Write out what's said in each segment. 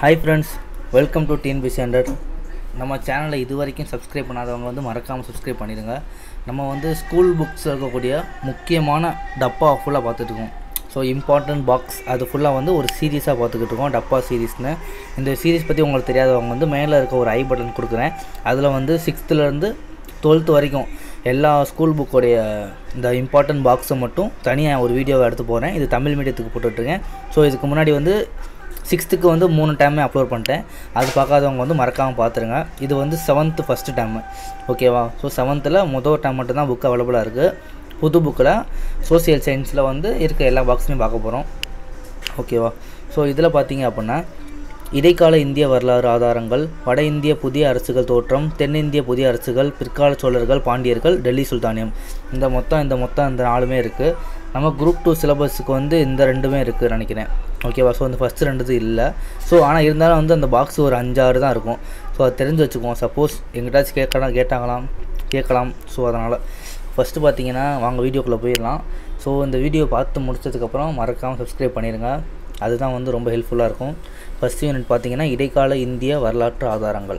hi friends welcome to TNPSC hundred நம்ம சேனலை இது வரைக்கும் சப்ஸ்கிரைப் பண்ணாதவங்க வந்து மறக்காமல் சப்ஸ்கிரைப் பண்ணிடுங்க நம்ம வந்து ஸ்கூல் புக்ஸ் இருக்கக்கூடிய முக்கியமான டப்பா ஃபுல்லாக பார்த்துட்ருக்கோம் ஸோ இம்பார்ட்டன்ட் பாக்ஸ் அது ஃபுல்லாக வந்து ஒரு சீரீஸாக பார்த்துக்கிட்டு இருக்கோம் டப்பா சீரீஸ்னு இந்த சீரீஸ் பற்றி உங்களுக்கு தெரியாதவங்க வந்து மேலே இருக்க ஒரு ஐ பட்டன் கொடுக்குறேன் அதில் வந்து சிக்ஸ்த்துலேருந்து டுவெல்த்து வரைக்கும் எல்லா ஸ்கூல் புக்கோடைய இந்த இம்பார்ட்டன்ட் பாக்ஸை மட்டும் தனியாக ஒரு வீடியோவை எடுத்து போகிறேன் இது தமிழ் மீடியத்துக்கு போட்டுட்ருக்கேன் ஸோ இதுக்கு முன்னாடி வந்து சிக்ஸ்த்துக்கு வந்து மூணு டைமே அப்லோட் பண்ணிட்டேன் அது பார்க்காதவங்க வந்து மறக்காமல் பார்த்துருங்க இது வந்து செவன்த்து ஃபஸ்ட்டு டைமு ஓகேவா ஸோ செவன்த்தில் மொதல் டைம் மட்டும்தான் புக் அவைலபிளாக இருக்குது புது புக்கில் சோசியல் சயின்ஸில் வந்து இருக்க எல்லா பாக்ஸுமே பார்க்க போகிறோம் ஓகேவா ஸோ இதில் பார்த்தீங்க அப்படின்னா இடைக்கால இந்திய வரலாறு ஆதாரங்கள் வட இந்திய புதிய அரசுகள் தோற்றம் தென்னிந்திய புதிய அரசுகள் பிற்கால சோழர்கள் பாண்டியர்கள் டெல்லி சுல்தானியம் இந்த மொத்தம் இந்த மொத்தம் இந்த நாலுமே இருக்குது நம்ம குரூப் டூ சிலபஸுக்கு வந்து இந்த ரெண்டுமே இருக்குது நினைக்கிறேன் ஓகேவா ஸோ அந்த ஃபஸ்ட்டு ரெண்டு இது இல்லை ஸோ ஆனால் இருந்தாலும் வந்து அந்த பாக்ஸ் ஒரு அஞ்சாறு தான் இருக்கும் ஸோ அதை தெரிஞ்சு வச்சுக்குவோம் சப்போஸ் எங்கிட்டாச்சும் கேட்கலாம் கேட்டாங்களாம் கேட்கலாம் ஸோ அதனால் ஃபஸ்ட்டு பார்த்தீங்கன்னா வாங்க வீடியோக்குள்ளே போயிடலாம் ஸோ இந்த வீடியோ பார்த்து முடிச்சதுக்கப்புறம் மறக்காமல் சப்ஸ்கிரைப் பண்ணிடுங்க அதுதான் வந்து ரொம்ப ஹெல்ப்ஃபுல்லாக இருக்கும் ஃபஸ்ட் யூனிட் பார்த்தீங்கன்னா இடைக்கால இந்திய வரலாற்று ஆதாரங்கள்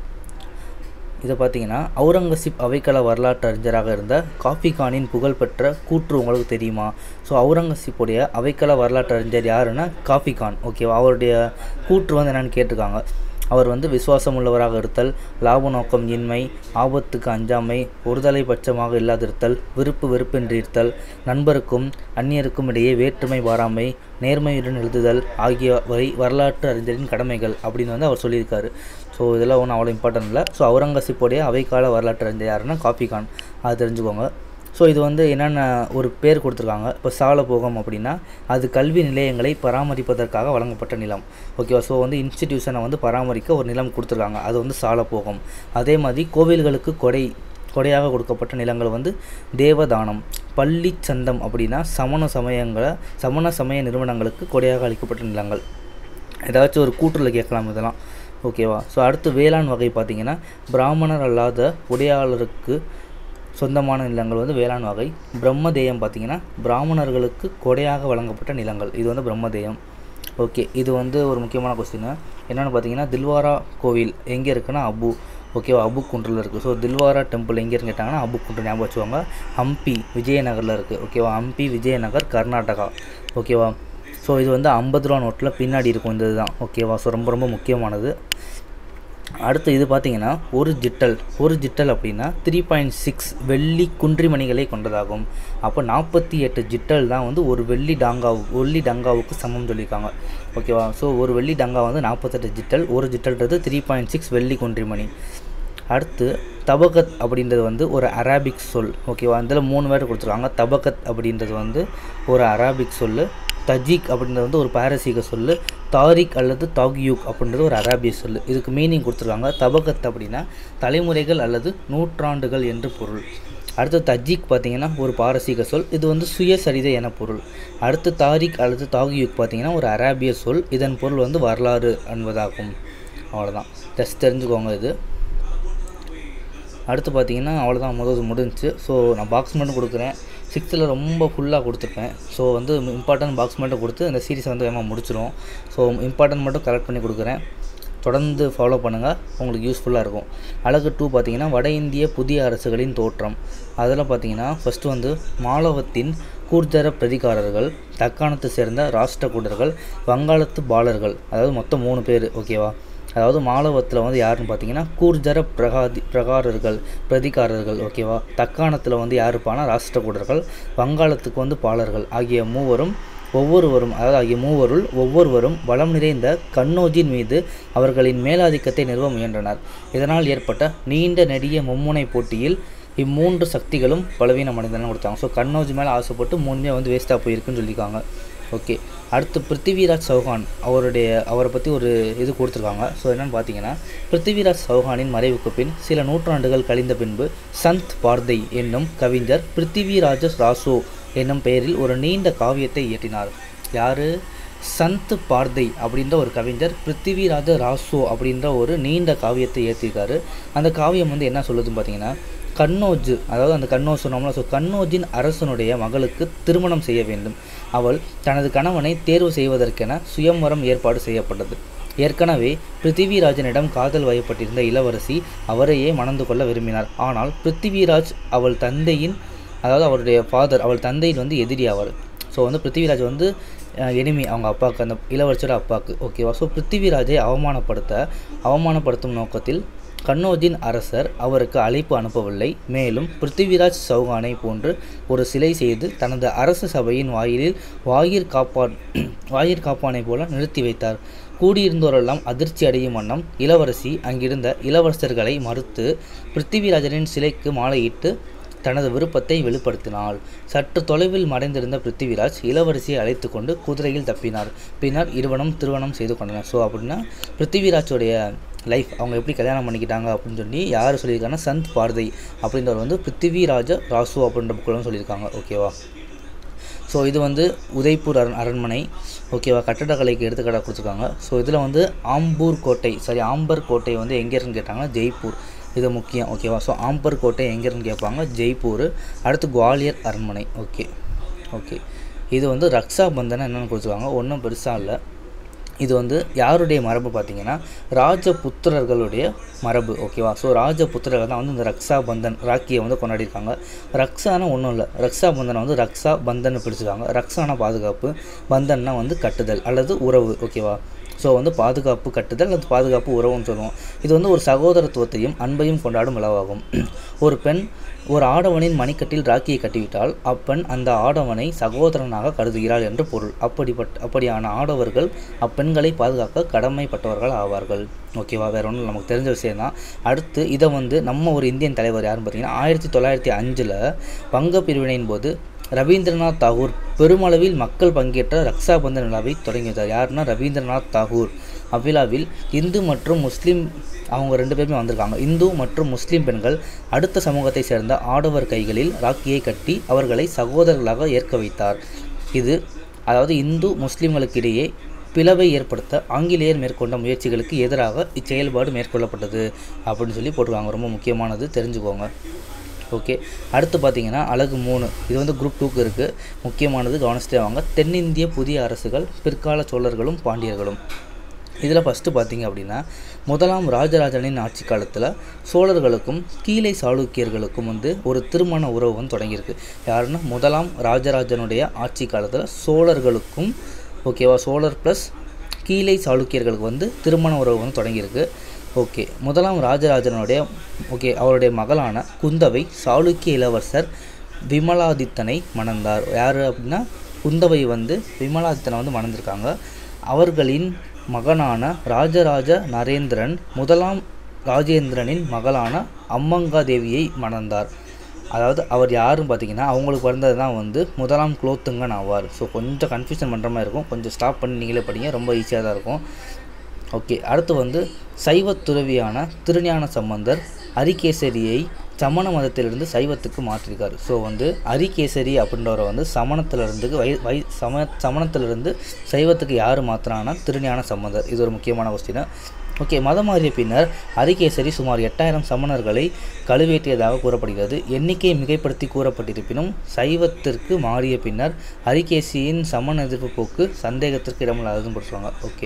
இதை பார்த்தீங்கன்னா அவுரங்கசீப் அவைக்கள வரலாற்று அறிஞராக இருந்த காஃபி கானின் புகழ்பெற்ற கூற்று உங்களுக்கு தெரியுமா ஸோ அவுரங்கசீப்புடைய அவைக்கள வரலாற்று அறிஞர் யாருன்னா காஃபி கான் ஓகேவா அவருடைய கூற்று வந்து என்னென்னு கேட்டிருக்காங்க அவர் வந்து விசுவாசம் உள்ளவராக இருத்தல் லாப நோக்கம் இன்மை ஆபத்துக்கு அஞ்சாமை ஒருதலை பட்சமாக இல்லாதிருத்தல் விருப்பு வெறுப்பின்றி இருத்தல் நண்பருக்கும் அந்நியருக்கும் இடையே வேற்றுமை வாராமை நேர்மையுடன் எழுதுதல் ஆகியவை வரலாற்று அறிஞரின் கடமைகள் அப்படின்னு வந்து அவர் சொல்லியிருக்காரு ஸோ இதெல்லாம் ஒன்றும் அவ்வளோ இம்பார்ட்டன்ட் இல்லை ஸோ அவுரங்கசீப்புடைய அவைக்கால வரலாற்று அறிஞர் யாருன்னா காஃபி கான் அது தெரிஞ்சுக்கோங்க ஸோ இது வந்து என்னென்ன ஒரு பேர் கொடுத்துருக்காங்க இப்போ சாலபோகம் அப்படின்னா அது கல்வி நிலையங்களை பராமரிப்பதற்காக வழங்கப்பட்ட நிலம் ஓகேவா ஸோ வந்து இன்ஸ்டிடியூஷனை வந்து பராமரிக்க ஒரு நிலம் கொடுத்துருக்காங்க அது வந்து சாலபோகம் அதே மாதிரி கோவில்களுக்கு கொடை கொடையாக கொடுக்கப்பட்ட நிலங்கள் வந்து தேவதானம் பள்ளி சந்தம் அப்படின்னா சமண சமயங்களை சமண சமய நிறுவனங்களுக்கு கொடையாக அளிக்கப்பட்ட நிலங்கள் ஏதாச்சும் ஒரு கூற்றில் கேட்கலாம் இதெல்லாம் ஓகேவா ஸோ அடுத்து வேளாண் வகை பார்த்திங்கன்னா பிராமணர் அல்லாத உடையாளருக்கு சொந்தமான நிலங்கள் வந்து வேளாண் வகை பிரம்மதேயம் பார்த்திங்கன்னா பிராமணர்களுக்கு கொடையாக வழங்கப்பட்ட நிலங்கள் இது வந்து பிரம்மதேயம் ஓகே இது வந்து ஒரு முக்கியமான கொஸ்டின் என்னென்னு பார்த்தீங்கன்னா தில்வாரா கோவில் எங்கே இருக்குன்னா அபு ஓகேவா அபு குன்றில் இருக்குது ஸோ தில்வாரா டெம்பிள் எங்கே இருக்குன்னு கேட்டாங்கன்னா அபு குன்று ஞாபகம் வச்சுவாங்க ஹம்பி விஜயநகரில் இருக்குது ஓகேவா ஹம்பி விஜயநகர் கர்நாடகா ஓகேவா ஸோ இது வந்து ஐம்பது ரூபா நோட்டில் பின்னாடி இருக்கும் இந்த இதுதான் ஓகேவா ஸோ ரொம்ப ரொம்ப முக்கியமானது அடுத்து இது பார்த்தீங்கன்னா ஒரு ஜிட்டல் ஒரு ஜிட்டல் அப்படின்னா த்ரீ பாயிண்ட் சிக்ஸ் வெள்ளி குன்றிமணிகளை கொண்டதாகும் அப்போ நாற்பத்தி எட்டு ஜிட்டல் தான் வந்து ஒரு வெள்ளி டாங்காவு வெள்ளி டங்காவுக்கு சமம் சொல்லியிருக்காங்க ஓகேவா ஸோ ஒரு வெள்ளி டங்கா வந்து நாற்பத்தெட்டு ஜிட்டல் ஒரு ஜிட்டல்ன்றது த்ரீ பாயிண்ட் சிக்ஸ் வெள்ளி குன்றிமணி அடுத்து தபகத் அப்படின்றது வந்து ஒரு அராபிக் சொல் ஓகேவா இதில் மூணு வேர்டு கொடுத்துருக்காங்க தபகத் அப்படின்றது வந்து ஒரு அராபிக் சொல் தஜிக் அப்படின்றது வந்து ஒரு பாரசீக சொல் தாரிக் அல்லது தாக்யூக் அப்படின்றது ஒரு அரேபிய சொல் இதுக்கு மீனிங் கொடுத்துருக்காங்க தபகத் அப்படின்னா தலைமுறைகள் அல்லது நூற்றாண்டுகள் என்று பொருள் அடுத்து தஜிக் பார்த்தீங்கன்னா ஒரு பாரசீக சொல் இது வந்து சுயசரிதை என பொருள் அடுத்து தாரிக் அல்லது தாக்யூக் பார்த்தீங்கன்னா ஒரு அரேபிய சொல் இதன் பொருள் வந்து வரலாறு என்பதாகும் அவ்வளோதான் ஜஸ்ட் தெரிஞ்சுக்கோங்க இது அடுத்து பார்த்தீங்கன்னா அவ்வளோதான் முதல் முடிஞ்சிச்சு ஸோ நான் பாக்ஸ் மட்டும் கொடுக்குறேன் சிக்ஸ்த்தில் ரொம்ப ஃபுல்லாக கொடுத்துருப்பேன் ஸோ வந்து இம்பார்ட்டன்ட் பாக்ஸ் மட்டும் கொடுத்து இந்த சீரிஸை வந்து வேகமாக முடிச்சிடும் ஸோ இம்பார்ட்டன்ட் மட்டும் கலெக்ட் பண்ணி கொடுக்குறேன் தொடர்ந்து ஃபாலோ பண்ணுங்கள் உங்களுக்கு யூஸ்ஃபுல்லாக இருக்கும் அழகு டூ பார்த்தீங்கன்னா வட இந்திய புதிய அரசுகளின் தோற்றம் அதில் பார்த்தீங்கன்னா ஃபஸ்ட்டு வந்து மாலவத்தின் கூர்ஜர பிரதிகாரர்கள் தக்காணத்தை சேர்ந்த ராஷ்டிரகூடர்கள் வங்காளத்து பாலர்கள் அதாவது மொத்தம் மூணு பேர் ஓகேவா அதாவது மாலவத்தில் வந்து யாருன்னு பார்த்தீங்கன்னா கூர்ஜர பிரகாதி பிரகாரர்கள் பிரதிகாரர்கள் ஓகேவா தக்காணத்தில் வந்து யார் இருப்பானா ராஷ்டிரகூடர்கள் வங்காளத்துக்கு வந்து பாலர்கள் ஆகிய மூவரும் ஒவ்வொருவரும் அதாவது ஆகிய மூவருள் ஒவ்வொருவரும் வளம் நிறைந்த கண்ணோஜின் மீது அவர்களின் மேலாதிக்கத்தை நிறுவ முயன்றனர் இதனால் ஏற்பட்ட நீண்ட நெடிய மும்முனை போட்டியில் இம்மூன்று சக்திகளும் பலவீனம் அடைந்தன கொடுத்தாங்க ஸோ கண்ணோஜி மேலே ஆசைப்பட்டு மூணுமே வந்து வேஸ்ட்டாக போயிருக்குன்னு சொல்லியிருக்காங்க ஓகே அடுத்து பிருத்திவிராஜ் சௌஹான் அவருடைய அவரை பற்றி ஒரு இது கொடுத்துருக்காங்க ஸோ என்னென்னு பார்த்தீங்கன்னா பிருத்திவிராஜ் சௌஹானின் மறைவுக்கு பின் சில நூற்றாண்டுகள் கழிந்த பின்பு சந்த் பார்தை என்னும் கவிஞர் பிருத்திவிராஜ ராசோ என்னும் பெயரில் ஒரு நீண்ட காவியத்தை இயற்றினார் யார் சந்த் பார்தை அப்படின்ற ஒரு கவிஞர் பிருத்திவிராஜ ராசோ அப்படின்ற ஒரு நீண்ட காவியத்தை ஏற்றிருக்காரு அந்த காவியம் வந்து என்ன சொல்லுதுன்னு பார்த்தீங்கன்னா கண்ணோஜ் அதாவது அந்த கண்ணோஜ் சொன்னோம்னா ஸோ கண்ணோஜின் அரசனுடைய மகளுக்கு திருமணம் செய்ய வேண்டும் அவள் தனது கணவனை தேர்வு செய்வதற்கென சுயம்வரம் ஏற்பாடு செய்யப்பட்டது ஏற்கனவே பிருத்திவிராஜனிடம் காதல் வயப்பட்டிருந்த இளவரசி அவரையே மணந்து கொள்ள விரும்பினார் ஆனால் பிருத்திவிராஜ் அவள் தந்தையின் அதாவது அவருடைய ஃபாதர் அவள் தந்தையின் வந்து எதிரி ஆவார் ஸோ வந்து பிருத்திவிராஜ் வந்து எனிமி அவங்க அப்பாவுக்கு அந்த இளவரசரோட அப்பாவுக்கு ஓகேவா ஸோ பிருத்திவிராஜை அவமானப்படுத்த அவமானப்படுத்தும் நோக்கத்தில் கன்னோஜின் அரசர் அவருக்கு அழைப்பு அனுப்பவில்லை மேலும் பிருத்திவிராஜ் சௌகானை போன்று ஒரு சிலை செய்து தனது அரச சபையின் வாயிலில் வாயிற் காப்பான் வாயிற் காப்பானை போல நிறுத்தி வைத்தார் கூடியிருந்தோரெல்லாம் அதிர்ச்சி அடையும் வண்ணம் இளவரசி அங்கிருந்த இளவரசர்களை மறுத்து பிருத்திவிராஜனின் சிலைக்கு மாலையிட்டு தனது விருப்பத்தை வெளிப்படுத்தினாள் சற்று தொலைவில் மறைந்திருந்த பிருத்திவிராஜ் இளவரசியை அழைத்து கொண்டு குதிரையில் தப்பினார் பின்னர் இருவனும் திருமணம் செய்து கொண்டனர் ஸோ அப்படின்னா பிருத்திவிராஜோடைய லைஃப் அவங்க எப்படி கல்யாணம் பண்ணிக்கிட்டாங்க அப்படின்னு சொல்லி யார் சொல்லியிருக்காங்கன்னா சந்த் பார்தை அப்படின்றவர் வந்து பிருத்திவிராஜ ராசு அப்படின்ற புக்கில் சொல்லியிருக்காங்க ஓகேவா ஸோ இது வந்து உதய்பூர் அரண் அரண்மனை ஓகேவா கட்டடக்கலைக்கு எடுத்துக்காட்டாக கொடுத்துருக்காங்க ஸோ இதில் வந்து ஆம்பூர் கோட்டை சாரி ஆம்பர் கோட்டை வந்து எங்கே இருக்குன்னு கேட்டாங்கன்னா ஜெய்ப்பூர் இது முக்கியம் ஓகேவா ஸோ ஆம்பர் கோட்டை எங்கே இருக்குன்னு கேட்பாங்க ஜெய்ப்பூர் அடுத்து குவாலியர் அரண்மனை ஓகே ஓகே இது வந்து ரக்ஷா பந்தன் என்னென்னு கொடுத்துருக்காங்க ஒன்றும் பெருசாக இல்லை இது வந்து யாருடைய மரபு பார்த்தீங்கன்னா ராஜபுத்திரர்களுடைய மரபு ஓகேவா ஸோ ராஜபுத்திரர்கள் தான் வந்து இந்த ரக்ஷா பந்தன் ராக்கியை வந்து கொண்டாடிருக்காங்க ரக்ஷானா ஒன்றும் இல்லை ரக்ஷா பந்தனை வந்து ரக்ஷா பந்தன் பிடிச்சிருக்காங்க ரக்ஷானா பாதுகாப்பு பந்தன்னா வந்து கட்டுதல் அல்லது உறவு ஓகேவா ஸோ வந்து பாதுகாப்பு கட்டுதல் அல்லது பாதுகாப்பு உறவுன்னு சொல்லுவோம் இது வந்து ஒரு சகோதரத்துவத்தையும் அன்பையும் கொண்டாடும் விழாவாகும் ஒரு பெண் ஒரு ஆடவனின் மணிக்கட்டில் ராக்கியை கட்டிவிட்டால் அப்பெண் அந்த ஆடவனை சகோதரனாக கருதுகிறாள் என்று பொருள் அப்படிப்பட்ட அப்படியான ஆடவர்கள் அப்பெண்களை பாதுகாக்க கடமைப்பட்டவர்கள் ஆவார்கள் ஓகேவா வேற ஒன்றும் நமக்கு தெரிஞ்ச விஷயம் தான் அடுத்து இதை வந்து நம்ம ஒரு இந்தியன் தலைவர் யாருன்னு பார்த்தீங்கன்னா ஆயிரத்தி தொள்ளாயிரத்தி அஞ்சில் வங்க பிரிவினையின் போது ரவீந்திரநாத் தாகூர் பெருமளவில் மக்கள் பங்கேற்ற ரக்ஷா பந்தன் விழாவை தொடங்கி வைத்தார் யாருன்னா ரவீந்திரநாத் தாகூர் அவ்விழாவில் இந்து மற்றும் முஸ்லீம் அவங்க ரெண்டு பேருமே வந்திருக்காங்க இந்து மற்றும் முஸ்லீம் பெண்கள் அடுத்த சமூகத்தை சேர்ந்த ஆடவர் கைகளில் ராக்கியை கட்டி அவர்களை சகோதரர்களாக ஏற்க வைத்தார் இது அதாவது இந்து முஸ்லீம்களுக்கிடையே பிளவை ஏற்படுத்த ஆங்கிலேயர் மேற்கொண்ட முயற்சிகளுக்கு எதிராக இச்செயல்பாடு மேற்கொள்ளப்பட்டது அப்படின்னு சொல்லி போட்டிருக்காங்க ரொம்ப முக்கியமானது தெரிஞ்சுக்கோங்க ஓகே அடுத்து பார்த்தீங்கன்னா அழகு மூணு இது வந்து குரூப் டூக்கு இருக்குது முக்கியமானது கவனிச்சுட்டே வாங்க தென்னிந்திய புதிய அரசுகள் பிற்கால சோழர்களும் பாண்டியர்களும் இதில் ஃபஸ்ட்டு பார்த்தீங்க அப்படின்னா முதலாம் ராஜராஜனின் ஆட்சி காலத்தில் சோழர்களுக்கும் கீழே சாளுக்கியர்களுக்கும் வந்து ஒரு திருமண உறவு வந்து தொடங்கியிருக்கு யாருன்னா முதலாம் ராஜராஜனுடைய ஆட்சி காலத்தில் சோழர்களுக்கும் ஓகேவா சோழர் ப்ளஸ் கீழே சாளுக்கியர்களுக்கு வந்து திருமண உறவு வந்து தொடங்கியிருக்கு ஓகே முதலாம் ராஜராஜனுடைய ஓகே அவருடைய மகளான குந்தவை சாளுக்கிய இளவரசர் விமலாதித்தனை மணந்தார் யார் அப்படின்னா குந்தவை வந்து விமலாதித்தனை வந்து மணந்திருக்காங்க அவர்களின் மகனான ராஜராஜ நரேந்திரன் முதலாம் ராஜேந்திரனின் மகளான அம்மங்காதேவியை மணந்தார் அதாவது அவர் யாருன்னு பார்த்தீங்கன்னா அவங்களுக்கு பிறந்தது தான் வந்து முதலாம் குலோத்துங்கன் ஆவார் ஸோ கொஞ்சம் கன்ஃபியூஷன் பண்ணுற மாதிரி இருக்கும் கொஞ்சம் ஸ்டாப் பண்ணி நீங்களே படிங்க ரொம்ப ஈஸியாக தான் இருக்கும் ஓகே அடுத்து வந்து சைவ துறவியான திருஞான சம்பந்தர் அரிகேசரியை சமண மதத்திலிருந்து சைவத்துக்கு மாற்றிருக்காரு ஸோ வந்து அரிகேசரி அப்படின்றவரை வந்து சமணத்திலிருந்து வை வை சம சமணத்திலிருந்து சைவத்துக்கு யார் மாற்றினான்னா திருஞான சம்பந்தர் இது ஒரு முக்கியமான கொஸ்டின் ஓகே மதம் மாறிய பின்னர் அரிகேசரி சுமார் எட்டாயிரம் சமணர்களை கழுவேற்றியதாக கூறப்படுகிறது எண்ணிக்கையை மிகைப்படுத்தி கூறப்பட்டிருப்பினும் சைவத்திற்கு மாறிய பின்னர் அரிகேசியின் சமண எதிர்ப்பு போக்கு சந்தேகத்திற்கு இடமில்லாததுன்னு போட்டுருவாங்க ஓகே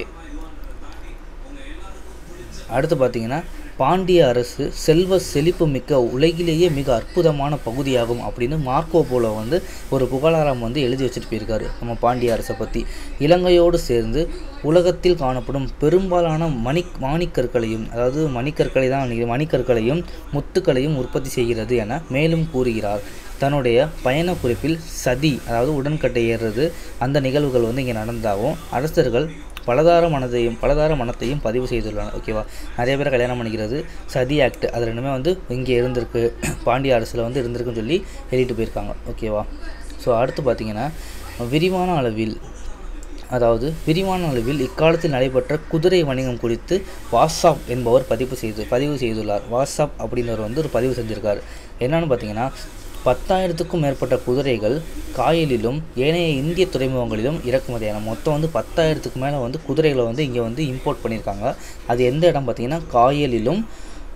அடுத்து பார்த்தீங்கன்னா பாண்டிய அரசு செல்வ செழிப்பு மிக்க உலகிலேயே மிக அற்புதமான பகுதியாகும் அப்படின்னு மார்க்கோ போலோ வந்து ஒரு புகழாரம் வந்து எழுதி வச்சுட்டு போயிருக்காரு நம்ம பாண்டிய அரசை பற்றி இலங்கையோடு சேர்ந்து உலகத்தில் காணப்படும் பெரும்பாலான மணி மாணிக்கற்களையும் அதாவது மணிக்கற்களை தான் நினைக்கிறேன், மணிக்கற்களையும் முத்துக்களையும் உற்பத்தி செய்கிறது என மேலும் கூறுகிறார் தன்னுடைய பயண குறிப்பில் சதி அதாவது உடன்கட்டை ஏறுறது அந்த நிகழ்வுகள் வந்து இங்கே நடந்தாகவும் அரசர்கள் பலதார மனதையும் பலதார மனத்தையும் பதிவு செய்துள்ளனர் ஓகேவா நிறைய பேரை கல்யாணம் பண்ணிக்கிறது சதி ஆக்ட் அது ரெண்டுமே வந்து இங்கே இருந்திருக்கு பாண்டிய அரசில் வந்து இருந்திருக்குன்னு சொல்லி எழுதிட்டு போயிருக்காங்க ஓகேவா ஸோ அடுத்து பார்த்தீங்கன்னா விரிவான அளவில் அதாவது விரிவான அளவில் இக்காலத்தில் நடைபெற்ற குதிரை வணிகம் குறித்து வாட்ஸ்அப் என்பவர் பதிவு செய்து பதிவு செய்துள்ளார் வாட்ஸ்அப் அப்படின்றவர் வந்து ஒரு பதிவு செஞ்சுருக்கார் என்னன்னு பார்த்தீங்கன்னா பத்தாயிரத்துக்கும் மேற்பட்ட குதிரைகள் காயலிலும் ஏனைய இந்திய துறைமுகங்களிலும் இறக்குமதியான மொத்தம் வந்து பத்தாயிரத்துக்கு மேலே வந்து குதிரைகளை வந்து இங்கே வந்து இம்போர்ட் பண்ணியிருக்காங்க அது எந்த இடம் பார்த்தீங்கன்னா காயலிலும்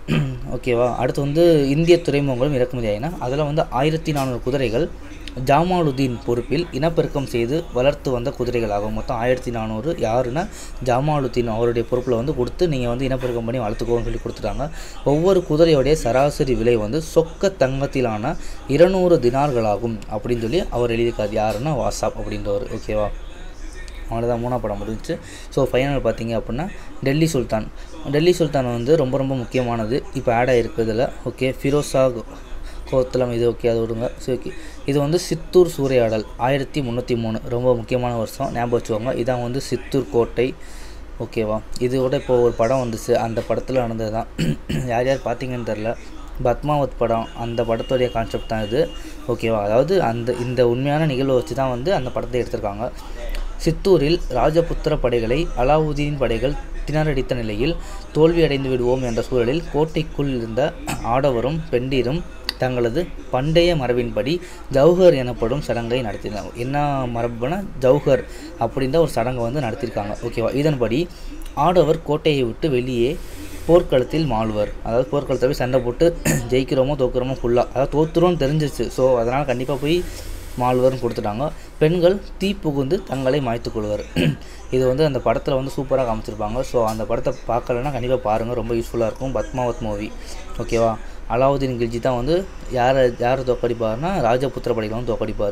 ஓகேவா அடுத்து வந்து இந்திய துறைமுகங்களும் இறக்குமதி ஆகினா அதில் வந்து ஆயிரத்தி நானூறு குதிரைகள் ஜாமாலுதீன் பொறுப்பில் இனப்பெருக்கம் செய்து வளர்த்து வந்த குதிரைகள் ஆகும் மொத்தம் ஆயிரத்தி நானூறு யாருன்னா ஜமாலுதீன் அவருடைய பொறுப்பில் வந்து கொடுத்து நீங்கள் வந்து இனப்பெருக்கம் பண்ணி வளர்த்துக்கோன்னு சொல்லி கொடுத்துட்டாங்க ஒவ்வொரு குதிரையோடைய சராசரி விலை வந்து சொக்க தங்கத்திலான இருநூறு தினார்களாகும் அப்படின்னு சொல்லி அவர் எழுதியிருக்கார் யாருன்னா வாட்ஸ்அப் அப்படின்றவர் ஓகேவா அவ்வளோதான் மூணாம் படம் முடிஞ்சுச்சு ஸோ ஃபைனல் பார்த்தீங்க அப்படின்னா டெல்லி சுல்தான் டெல்லி சுல்தான் வந்து ரொம்ப ரொம்ப முக்கியமானது இப்போ ஆட் ஆகிருக்கு இதில் ஓகே ஃபிரோசா கோத்தலம் இது ஓகே அது விடுங்க சரி ஓகே இது வந்து சித்தூர் சூறையாடல் ஆயிரத்தி முந்நூற்றி மூணு ரொம்ப முக்கியமான வருஷம் ஞாபகம் வச்சுக்கோங்க இதான் வந்து சித்தூர் கோட்டை ஓகேவா இதோட இப்போ ஒரு படம் வந்துச்சு அந்த படத்தில் நடந்தது தான் யார் யார் பார்த்தீங்கன்னு தெரில பத்மாவத் படம் அந்த படத்துடைய கான்செப்ட் தான் இது ஓகேவா அதாவது அந்த இந்த உண்மையான நிகழ்வை வச்சு தான் வந்து அந்த படத்தை எடுத்திருக்காங்க சித்தூரில் ராஜபுத்திர படைகளை அலாவுதீன் படைகள் திணறடித்த நிலையில் தோல்வியடைந்து விடுவோம் என்ற சூழலில் கோட்டைக்குள் இருந்த ஆடவரும் பெண்டீரும் தங்களது பண்டைய மரபின்படி ஜவுஹர் எனப்படும் சடங்கை நடத்தினாங்க என்ன மரபுனா ஜவுஹர் அப்படின்ற ஒரு சடங்கை வந்து நடத்தியிருக்காங்க ஓகேவா இதன்படி ஆடவர் கோட்டையை விட்டு வெளியே போர்க்களத்தில் மாழ்வர் அதாவது போர்க்களத்தில் போய் சண்டை போட்டு ஜெயிக்கிறோமோ தோக்குறோமோ ஃபுல்லாக அதாவது தோத்துறோம்னு தெரிஞ்சிச்சு ஸோ அதனால் கண்டிப்பாக போய் மாழ்வர்னு கொடுத்துட்டாங்க பெண்கள் தீ புகுந்து தங்களை மாய்த்து கொள்வர் இது வந்து அந்த படத்தில் வந்து சூப்பராக காமிச்சிருப்பாங்க ஸோ அந்த படத்தை பார்க்கலன்னா கண்டிப்பாக பாருங்கள் ரொம்ப யூஸ்ஃபுல்லாக இருக்கும் பத்மாவத் மூவி ஓகேவா அலாவுதீன் கில்ஜி தான் வந்து யாரை யாரை தோக்கடிப்பார்னா ராஜபுத்திர படைகளை வந்து தோக்கடிப்பார்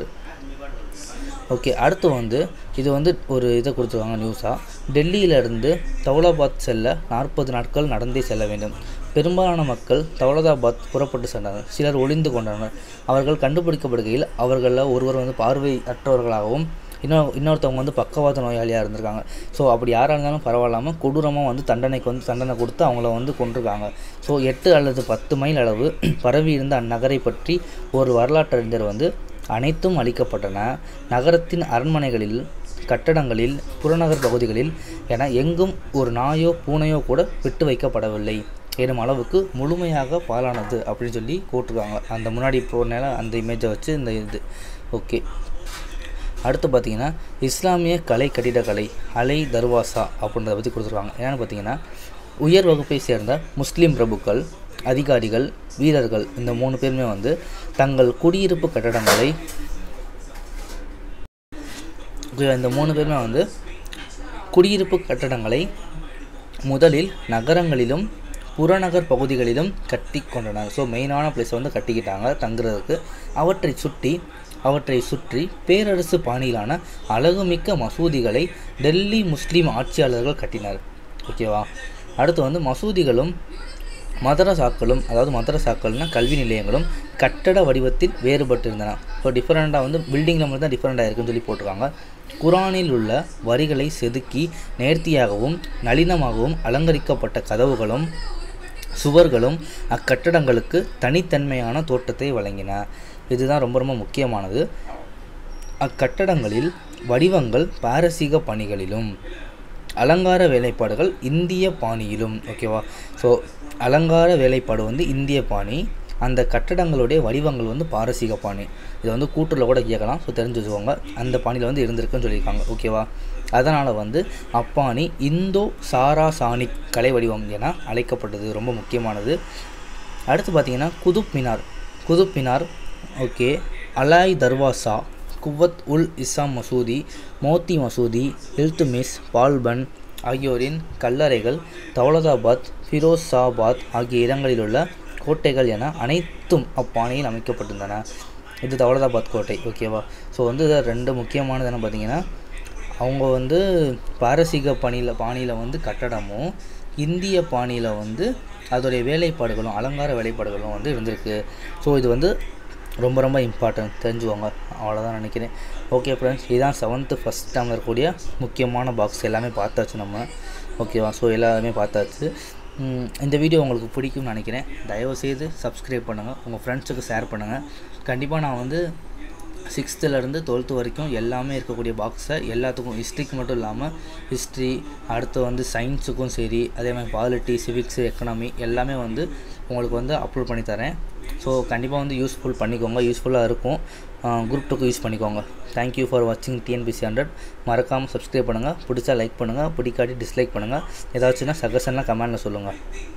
ஓகே அடுத்து வந்து இது வந்து ஒரு இதை கொடுத்துருக்காங்க நியூஸாக டெல்லியிலிருந்து தௌலாபாத் செல்ல நாற்பது நாட்கள் நடந்தே செல்ல வேண்டும் பெரும்பாலான மக்கள் தௌலதாபாத் புறப்பட்டு சென்றனர் சிலர் ஒளிந்து கொண்டனர் அவர்கள் கண்டுபிடிக்கப்படுகையில் அவர்களில் ஒருவர் வந்து பார்வை அற்றவர்களாகவும் இன்னொரு இன்னொருத்தவங்க வந்து பக்கவாத நோயாளியாக இருந்திருக்காங்க ஸோ அப்படி யாராக இருந்தாலும் பரவாயில்லாமல் கொடூரமாக வந்து தண்டனைக்கு வந்து தண்டனை கொடுத்து அவங்கள வந்து கொண்டிருக்காங்க ஸோ எட்டு அல்லது பத்து மைல் அளவு பரவி இருந்த அந்நகரை பற்றி ஒரு வரலாற்றறிஞர் வந்து அனைத்தும் அளிக்கப்பட்டன நகரத்தின் அரண்மனைகளில் கட்டடங்களில் புறநகர் பகுதிகளில் என எங்கும் ஒரு நாயோ பூனையோ கூட விட்டு வைக்கப்படவில்லை எனும் அளவுக்கு முழுமையாக பாலானது அப்படின்னு சொல்லி போட்டிருக்காங்க அந்த முன்னாடி போனால அந்த இமேஜை வச்சு இந்த இது ஓகே அடுத்து பார்த்தீங்கன்னா இஸ்லாமிய கலை கட்டிடக்கலை அலை தர்வாசா அப்படின்றத பற்றி கொடுத்துருக்காங்க என்னென்னு பார்த்தீங்கன்னா உயர் வகுப்பை சேர்ந்த முஸ்லீம் பிரபுக்கள் அதிகாரிகள் வீரர்கள் இந்த மூணு பேருமே வந்து தங்கள் குடியிருப்பு கட்டடங்களை இந்த மூணு பேருமே வந்து குடியிருப்பு கட்டடங்களை முதலில் நகரங்களிலும் புறநகர் பகுதிகளிலும் கட்டி கொண்டனர் ஸோ மெயினான பிளேஸை வந்து கட்டிக்கிட்டாங்க தங்குறதுக்கு அவற்றை சுற்றி அவற்றை சுற்றி பேரரசு பாணியிலான அழகுமிக்க மசூதிகளை டெல்லி முஸ்லீம் ஆட்சியாளர்கள் கட்டினர் ஓகேவா அடுத்து வந்து மசூதிகளும் மதரசாக்களும் அதாவது மதரசாக்கள்னால் கல்வி நிலையங்களும் கட்டட வடிவத்தில் வேறுபட்டிருந்தன ஸோ டிஃப்ரெண்ட்டாக வந்து பில்டிங்கில் மட்டும் தான் டிஃப்ரெண்ட்டாக இருக்குன்னு சொல்லி போட்டிருக்காங்க குரானில் உள்ள வரிகளை செதுக்கி நேர்த்தியாகவும் நளினமாகவும் அலங்கரிக்கப்பட்ட கதவுகளும் சுவர்களும் அக்கட்டடங்களுக்கு தனித்தன்மையான தோட்டத்தை வழங்கின இதுதான் ரொம்ப ரொம்ப முக்கியமானது அக்கட்டடங்களில் வடிவங்கள் பாரசீக பணிகளிலும் அலங்கார வேலைப்பாடுகள் இந்திய பாணியிலும் ஓகேவா ஸோ அலங்கார வேலைப்பாடு வந்து இந்திய பாணி அந்த கட்டடங்களுடைய வடிவங்கள் வந்து பாரசீக பாணி இதை வந்து கூட்டில் கூட கேட்கலாம் ஸோ தெரிஞ்சு வச்சுக்கோங்க அந்த பாணியில் வந்து இருந்திருக்குன்னு சொல்லியிருக்காங்க ஓகேவா அதனால் வந்து அப்பாணி இந்தோ சாராசானிக் கலை வடிவம் என அழைக்கப்பட்டது ரொம்ப முக்கியமானது அடுத்து பார்த்திங்கன்னா குதுப் மினார் குதுப் மினார் ஓகே அலாய் தர்வாசா குவத் உல் இஸ்ஸாம் மசூதி மோத்தி மசூதி இல்துமிஸ் பால்பன் ஆகியோரின் கல்லறைகள் தௌலதாபாத் ஃபிரோஸாபாத் ஆகிய இடங்களிலுள்ள கோட்டைகள் என அனைத்தும் அப்பாணியில் அமைக்கப்பட்டிருந்தன இது தௌலதாபாத் கோட்டை ஓகேவா ஸோ வந்து இது ரெண்டு முக்கியமானது என்ன பார்த்தீங்கன்னா அவங்க வந்து பாரசீக பாணியில் பாணியில் வந்து கட்டடமும் இந்திய பாணியில் வந்து அதோடைய வேலைப்பாடுகளும் அலங்கார வேலைப்பாடுகளும் வந்து இருந்திருக்கு ஸோ இது வந்து ரொம்ப ரொம்ப இம்பார்ட்டன்ட் தெரிஞ்சுக்கோங்க அவ்வளோதான் நினைக்கிறேன் ஓகே ஃப்ரெண்ட்ஸ் இதுதான் செவன்த்து ஃபஸ்ட் டைமில் இருக்கக்கூடிய முக்கியமான பாக்ஸ் எல்லாமே பார்த்தாச்சு நம்ம ஓகேவா ஸோ எல்லாருமே பார்த்தாச்சு இந்த வீடியோ உங்களுக்கு பிடிக்கும்னு நினைக்கிறேன் தயவுசெய்து சப்ஸ்கிரைப் பண்ணுங்கள் உங்கள் ஃப்ரெண்ட்ஸுக்கு ஷேர் பண்ணுங்கள் கண்டிப்பாக நான் வந்து சிக்ஸ்த்துலேருந்து டுவெல்த்து வரைக்கும் எல்லாமே இருக்கக்கூடிய பாக்ஸை எல்லாத்துக்கும் ஹிஸ்ட்ரிக்கு மட்டும் இல்லாமல் ஹிஸ்ட்ரி அடுத்து வந்து சயின்ஸுக்கும் சரி அதே மாதிரி பாலிட்டி சிவிக்ஸு எக்கனாமி எல்லாமே வந்து உங்களுக்கு வந்து அப்லோட் பண்ணி தரேன் ஸோ கண்டிப்பாக வந்து யூஸ்ஃபுல் பண்ணிக்கோங்க யூஸ்ஃபுல்லாக இருக்கும் குரூப் டூக்கு யூஸ் பண்ணிக்கோங்க தேங்க்யூ ஃபார் வாட்சிங் டிஎன்பிசி ஹண்ட்ரட் மறக்காமல் சப்ஸ்கிரைப் பண்ணுங்கள் பிடிச்சா லைக் பண்ணுங்கள் பிடிக்காட்டி டிஸ்லைக் பண்ணுங்கள் ஏதாச்சுன்னா சஜஷன்லாம் கமெண்டில் சொல்லுங்கள்